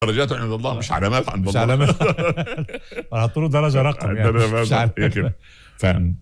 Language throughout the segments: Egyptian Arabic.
درجات عند الله مش علامات عند مش الله علامات هحط له درجه رقم يعني مش علامات. هي كده ف ال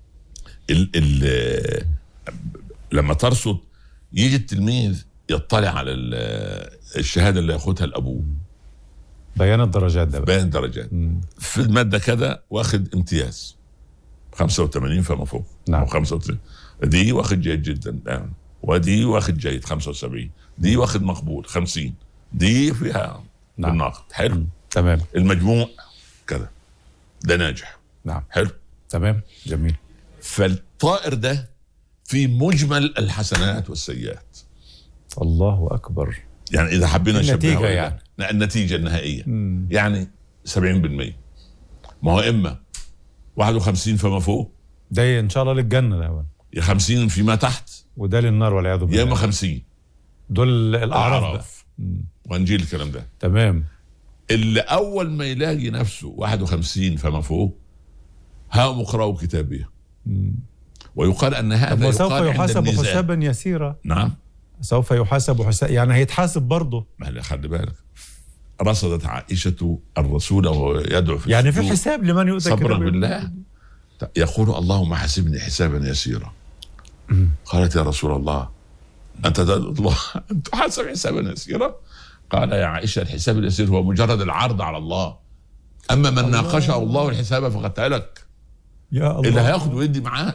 ال لما ترصد يجي التلميذ يطلع على ال- الشهاده اللي ياخدها لابوه بيان الدرجات ده بقى بين درجات مم. في الماده كذا واخد امتياز 85 فما فوق نعم. او 95 دي واخد جيد جدا نعم. ودي واخد جيد 75 دي واخد مقبول 50 دي فيها نعم. الناقد حلو تمام المجموع كذا ده ناجح نعم حلو تمام جميل فالطائر ده في مجمل الحسنات والسيئات الله اكبر يعني اذا حبينا نشبهها النتيجة ولا- يعني. لا النتيجه النهائيه مم. يعني 70% ما هو اما 51 فما فوق ده ان شاء الله للجنه الاول يا 50 فيما تحت وده للنار والعياذ يا بالله اما 50 دول الاعراف بقى اعراف وانجيل الكلام ده تمام اللي اول ما يلاقي نفسه 51 فما فوق ها اقرأوا كتابي ويقال ان طب هذا وسوف يقال عند يحاسب النزاع حسابا يسيرا نعم سوف يحاسب حساب يعني هيتحاسب برضه ما هي- خلي بالك رصدت عائشة الرسول وهو يدعو في يعني في السجود حساب لمن يؤتى صبرا كتابه. بالله يقول اللهم حاسبني حسابا يسيرا قالت يا رسول الله أنت تدعو الله أن تحاسب حسابا يسيرا قال يا عائشة الحساب اليسير هو مجرد العرض على الله أما من ناقشه الله الحساب فقد هلك يا اللي الله هياخد ويدي معاه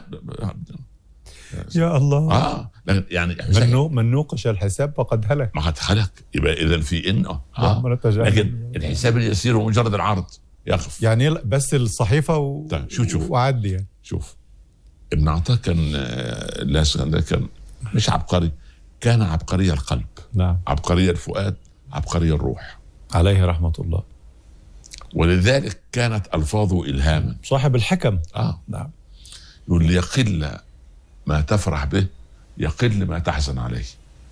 يا الله اه لكن يعني من حسين نو- من نوقش الحساب فقد هلك ما قد هلك يبقى اذا في ان اه اللهم لا تجعلنا لكن الحساب اليسير هو مجرد العرض يخف يعني بس الصحيفه و... طيب، شوف- شوف. وعدي يعني شوف ابن عطاء كان آه، الله اسكندر كان مش عبقري كان عبقري القلب نعم عبقري الفؤاد عبقري الروح عليه رحمه الله ولذلك كانت الفاظه الهاما صاحب الحكم اه نعم يقول ليقل ما تفرح به يقل ما تحزن عليه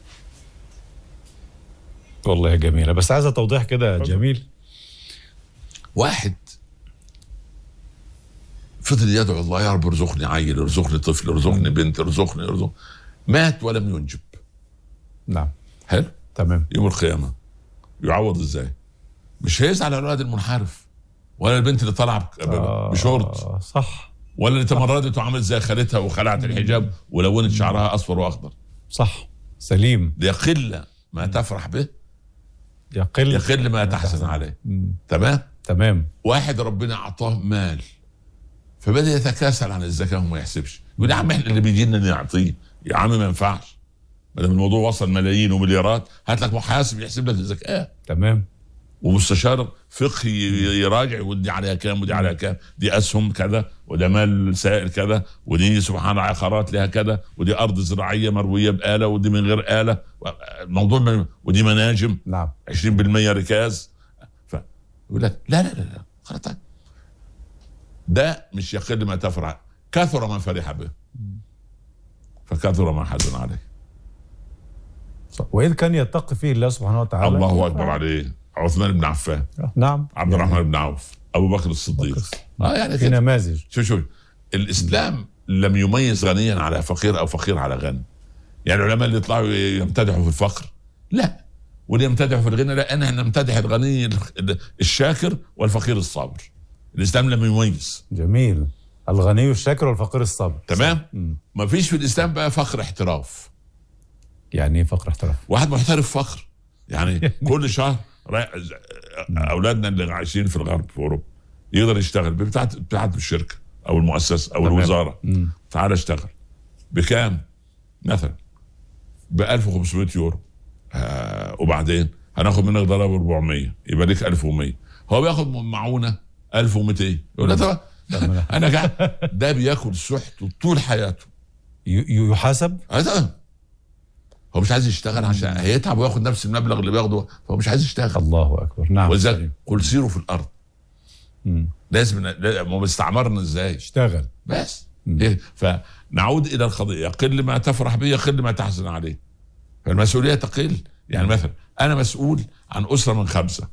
والله جميله بس عايزه توضيح كده جميل واحد فضل يدعو الله يا رب ارزقني عيل ارزقني طفل ارزقني بنت ارزقني ارزقني مات ولم ينجب نعم حلو تمام يوم القيامه يعوض ازاي مش هيزعل على الولد المنحرف ولا البنت اللي طالعه ب- ب- بشورت آه صح ولا اللي تمردت وعملت زي خالتها وخلعت الحجاب ولونت شعرها اصفر واخضر صح سليم ليقل ما تفرح به يقل يقل ما تحزن عليه تمام تمام واحد ربنا اعطاه مال فبدا يتكاسل عن الزكاه وما يحسبش يقول يا عم احنا اللي بيجي لنا نعطيه يا عم ما ينفعش ما دام الموضوع وصل ملايين ومليارات هات لك محاسب يحسب لك الزكاه تمام ومستشار فقهي ي- يراجع ودي عليها كام ودي عليها كام دي اسهم كذا وده مال سائل كذا ودي سبحان الله عقارات لها كذا ودي ارض زراعيه مرويه باله ودي من غير اله الموضوع من ودي مناجم نعم 20% ركاز ف يقول لك لا لا لا لا خلاص طيب. ده مش يقل ما تفرح كثر ما فرح به فكثر ما حزن عليه صح. واذ كان يتقي فيه الله سبحانه وتعالى الله اكبر عليه عثمان بن عفان نعم عبد الرحمن بن عوف ابو بكر الصديق اه يعني في كده نماذج شوف شوف الاسلام لم يميز غنيا على فقير او فقير على غني يعني العلماء اللي يطلعوا يمتدحوا في الفقر لا واللي يمتدحوا في الغنى لا انا نمتدح الغني الشاكر والفقير الصابر الاسلام لم يميز جميل الغني الشاكر والفقير الصابر تمام مم. ما فيش في الاسلام بقى فقر احتراف يعني ايه فقر احتراف واحد محترف فقر يعني كل شهر رايح اولادنا اللي عايشين في الغرب في اوروبا يقدر يشتغل بتاعت بتاعت الشركه او المؤسسه او تمام. الوزاره مم. تعال اشتغل بكام مثلا ب 1500 يورو آه وبعدين هناخد منك ضرائب 400 يبقى ليك 1100 هو بياخد من معونه 1200 يقول لك طب انا قاعد ده بياكل سحته طول حياته ي- يحاسب هذا هو مش عايز يشتغل عشان هيتعب وياخد نفس المبلغ اللي بياخده فهو مش عايز يشتغل الله اكبر نعم ولذلك قل سيروا في الارض مم. لازم لا- ما استعمرنا ازاي اشتغل بس إيه؟ فنعود الى القضيه يقل ما تفرح به يقل ما تحزن عليه فالمسؤوليه تقل يعني مثلا انا مسؤول عن اسره من خمسه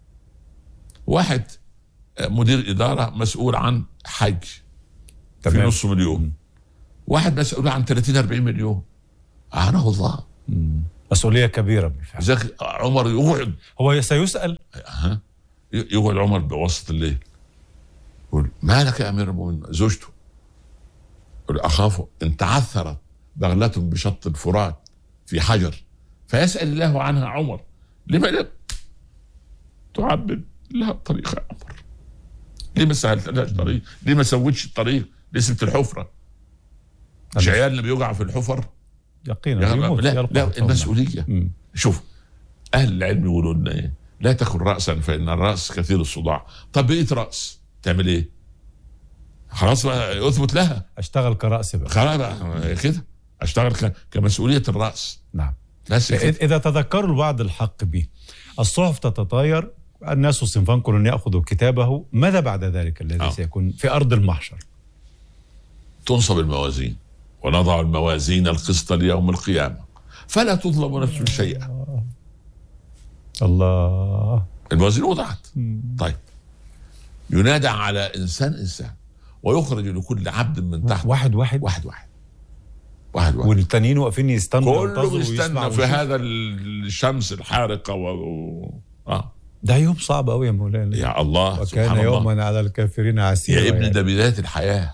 واحد آه، مدير اداره مسؤول عن حج في تمام. نص مليون واحد مسؤول عن 30 40 مليون اعانه الله مسؤوليه كبيره بالفعل لذلك عمر يقعد هو سيسال ها يقعد عمر بوسط الليل يقول ما لك يا امير المؤمنين زوجته يقول اخاف ان تعثرت بغلة بشط الفرات في حجر فيسال الله عنها عمر لما لم تعبد لها الطريق يا عمر ليه ما سهلتلهاش طريق؟ ليه ما سويتش الطريق؟ ليه سبت الحفره؟ مش عيالنا بيقع في الحفر؟ يقينا يا يموت لا, يلقى لا طبعاً. المسؤوليه مم. شوف اهل العلم يقولوا لنا ايه لا تكن راسا فان الراس كثير الصداع طب بقيت راس تعمل ايه خلاص بقى اثبت لها اشتغل كراس بقى خلاص بقى كده اشتغل ك- كمسؤوليه الراس نعم بس كده. إذ- اذا تذكروا الوعد الحق به الصحف تتطاير الناس صنفان كل ياخذ كتابه ماذا بعد ذلك الذي آه. سيكون في ارض المحشر تنصب الموازين ونضع الموازين القسط ليوم القيامه فلا تظلم نفس شيئا الله الموازين وضعت طيب ينادى على انسان انسان ويخرج لكل عبد من تحت واحد واحد واحد واحد واحد واحد والتانيين واقفين يستنوا كله ينتظروا بيستنى ويسمعوا في ويشوفوا. هذا الشمس الحارقه و... و... آه. ده يوم صعب قوي يا مولانا يا الله وكان سبحان الله يوما على الكافرين عسيرا يا ابني يعني. ده بدايه الحياه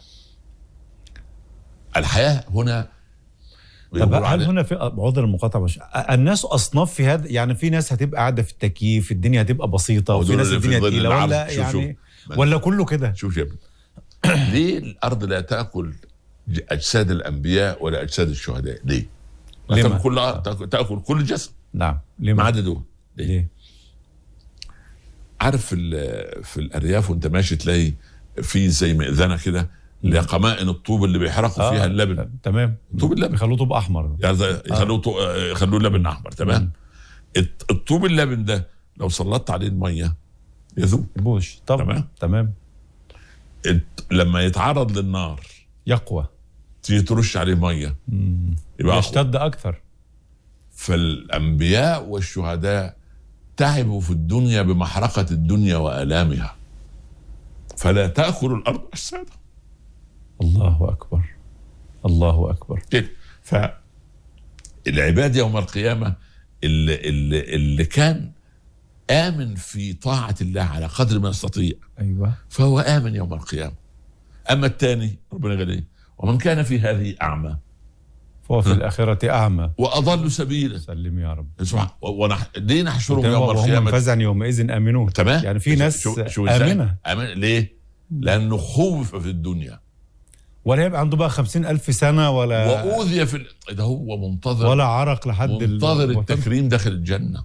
الحياه هنا طب بيقولوا هل عليها- هنا في عذر المقاطعه مش الناس اصناف في هذا يعني في ناس هتبقى قاعده في التكييف الدنيا هتبقى بسيطه وفي ودول ناس اللي في الدنيا ظل تقيله العرض. ولا شوف- يعني شوف. ولا كله كده شوف يا ابني ليه الارض لا تاكل اجساد الانبياء ولا اجساد الشهداء ليه؟ لا لما؟ تاكل كل تاكل- تاكل كل جسد نعم ليه ما ما عدا دول ليه؟ ليه عارف في ال- في الارياف وانت ماشي تلاقي في زي مئذنه كده اللي هي قمائن الطوب اللي بيحرقوا فيها اللبن تمام طوب اللبن بيخلوه طوب احمر يعني زي- يخلوه طو- آه، يخلوه لبن احمر تمام الط- الطوب اللبن ده لو سلطت عليه الميه يذوب بوش طبعا تمام. تمام الت- لما يتعرض للنار يقوى تيجي ترش عليه ميه يبقى أقوى. يشتد اكثر فالانبياء والشهداء تعبوا في الدنيا بمحرقه الدنيا والامها فلا تاكل الارض اجسادهم الله اكبر الله اكبر كده فالعباد يوم القيامة اللي, اللي, اللي كان آمن في طاعة الله على قدر ما يستطيع ايوه فهو آمن يوم القيامة أما الثاني ربنا قال إيه ومن كان في هذه أعمى فهو في الاخره اعمى وأضل سبيلا سلم يا رب اسمع ونح... ليه نحشرهم يوم وهم القيامة فزعا يومئذ امنون تمام يعني في ناس شو شو إزاي؟ امنه آمن ليه؟ لأنه خوف في الدنيا ولا يبقى عنده بقى خمسين ألف سنة ولا وأوذي في ال... ده هو منتظر ولا عرق لحد ال- منتظر الوفاة. التكريم داخل الجنة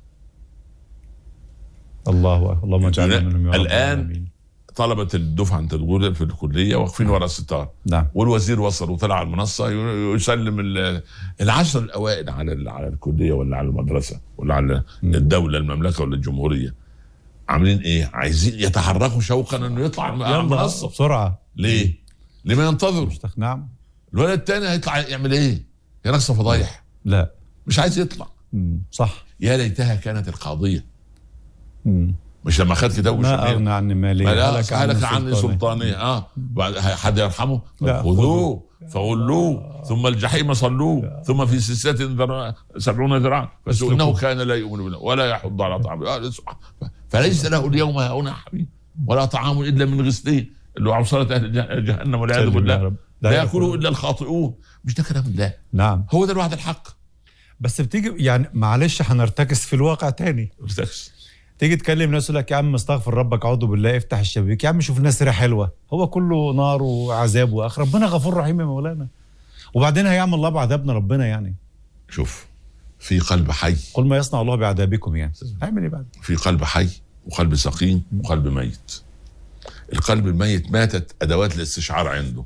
الله أكبر اللهم اجعلنا لا، منهم يا رب الآن العالمين. طلبة الدفعة انت تقول في الكلية واقفين ورا الستار نعم والوزير وصل وطلع على المنصة ي- يسلم ال- العشر الأوائل على ال- على الكلية ولا على المدرسة ولا على الدولة المملكة ولا الجمهورية عاملين ايه؟ عايزين يتحركوا شوقا انه يطلع على يلا المنصة بسرعة ليه؟ لما ينتظر مشتاق نعم الولد الثاني هيطلع يعمل ايه؟ يرقص فضايح لا مش عايز يطلع مم. صح يا ليتها كانت القاضية مم. مش لما خد كده ما وشمال أغنى عني مالي ما لا هلك هلك عني عني سلطاني اه بعد حد يرحمه لا، خذوه فغلوه ثم الجحيم صلوه ثم في سلسلة ذراع سبعون ذراعا اسلكوه. انه كان لا يؤمن بالله ولا يحض على طعام آه، سبحان- فليس له اليوم هنا حبيب ولا طعام الا من غسلين اللي هو عصارة اهل جه- جهنم والعياذ سلم يا بالله رب. لا لا ياكله يأكل. الا الخاطئون مش ده كلام الله نعم هو ده الوعد الحق بس بتيجي يعني معلش هنرتكس في الواقع تاني ارتكس. تيجي تكلم ناس يقول لك يا عم استغفر ربك اعوذ بالله افتح الشبابيك يا عم شوف الناس ريحه حلوه هو كله نار وعذاب واخر ربنا غفور رحيم يا مولانا وبعدين هيعمل الله بعذابنا ربنا يعني شوف في قلب حي قل ما يصنع الله بعذابكم يعني هيعمل ايه بعد في قلب حي وقلب سقيم وقلب ميت القلب الميت ماتت ادوات الاستشعار عنده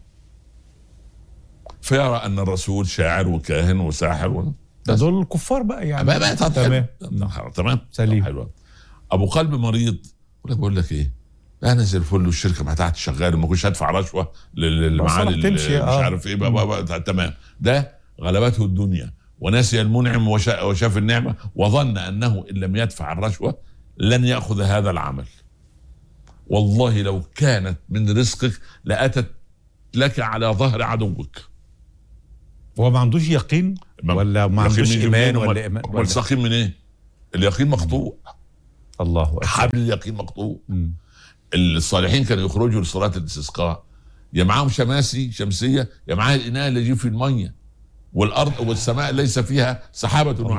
فيرى ان الرسول شاعر وكاهن وساحر و... ده دول الكفار بقى يعني ما ما تمام تمام تمام سليم. حلو ابو قلب مريض يقول لك بقول لك ايه انا زي الفل والشركه بتاعتي شغاله ما كنتش هدفع رشوه لل- للمعالي مصالح تمشي، اللي مش آه. عارف ايه بقى بقى بقى تمام ده غلبته الدنيا ونسي المنعم وشا- وشاف النعمه وظن انه ان لم يدفع الرشوه لن ياخذ هذا العمل والله لو كانت من رزقك لاتت لك على ظهر عدوك هو ما عندوش يقين ما- ولا ما اليقين عندوش يجي ايمان منين؟ ولا امال ايمان امال ولا السقيم من ايه؟ اليقين مقطوع الله اكبر حبل اليقين مقطوع مم. الصالحين كانوا يخرجوا لصلاه الاستسقاء يا معاهم شماسي شمسيه يا معاه الاناء اللي يجيب فيه الميه والارض والسماء ليس فيها سحابه